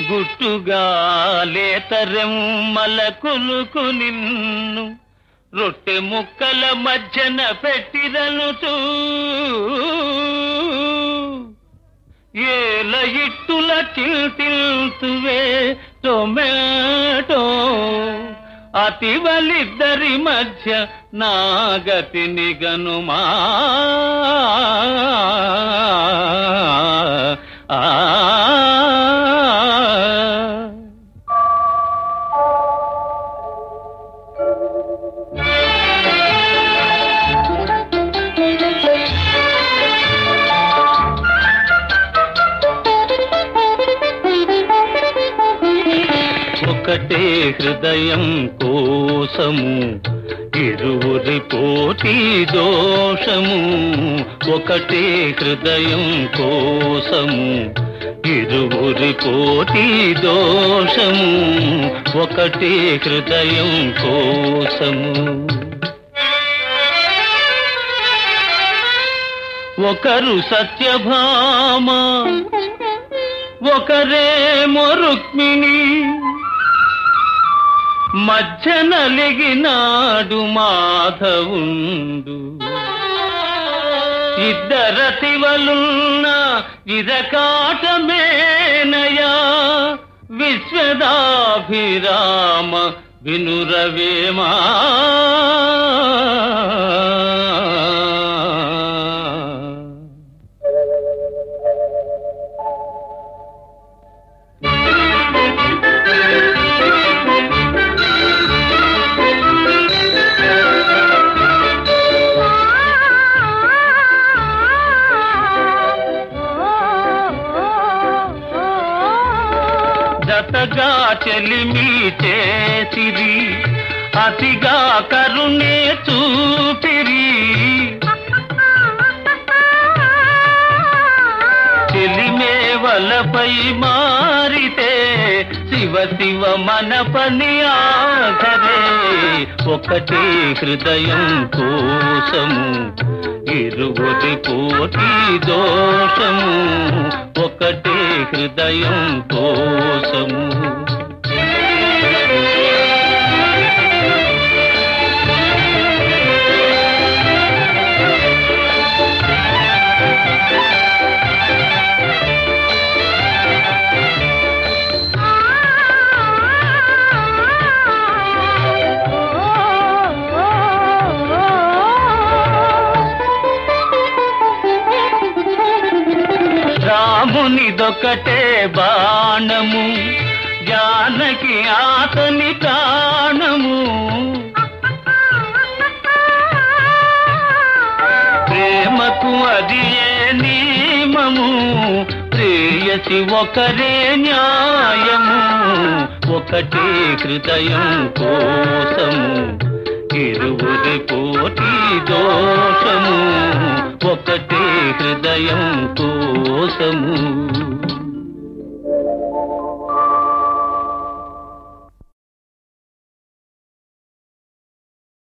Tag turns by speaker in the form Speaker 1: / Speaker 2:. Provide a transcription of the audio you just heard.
Speaker 1: గుట్టుగా లేతరెమ్మల కులుకు నిన్ను రొట్టె ముక్కల మధ్యన పెట్టిరనుచూ ఏల ఇట్టుల చిల్తిల్తువే టొమాటో అతివలిద్దరి మధ్య నాగతిని గనుమా ఆ ఒకటే హృదయం కోసము ఇరువురి పోటీ దోషము ఒకటే హృదయం కోసము ఇరువురి పోటీ దోషము ఒకటే హృదయం కోసము ఒకరు సత్యభామ ఒకరేమో రుక్మిణి మధ్య నలిగినాడు మాధవుండు ఇద్దరతివలున్న ఇరకాటమేనయా విశ్వదాభిరామ వినురవేమా జతగా చెలిమి చేసిరి అతిగా కరుణే చూపిరి చెలిమే వలపై మారితే శివ శివ మన పని ఆఖరే ఒకటే హృదయం కోసము ఇరువురి కోటి దోషము ఒకటే హృదయం కోసము రామునిదొకటే బాణము జానకి ఆతని ప్రాణము ప్రేమకు అది ఏ నియమము ప్రేయసి ఒకరే న్యాయము ఒకటే హృదయం కోసము ఇరువురి కోటి దోషము ఒకటే హృదయం కోసము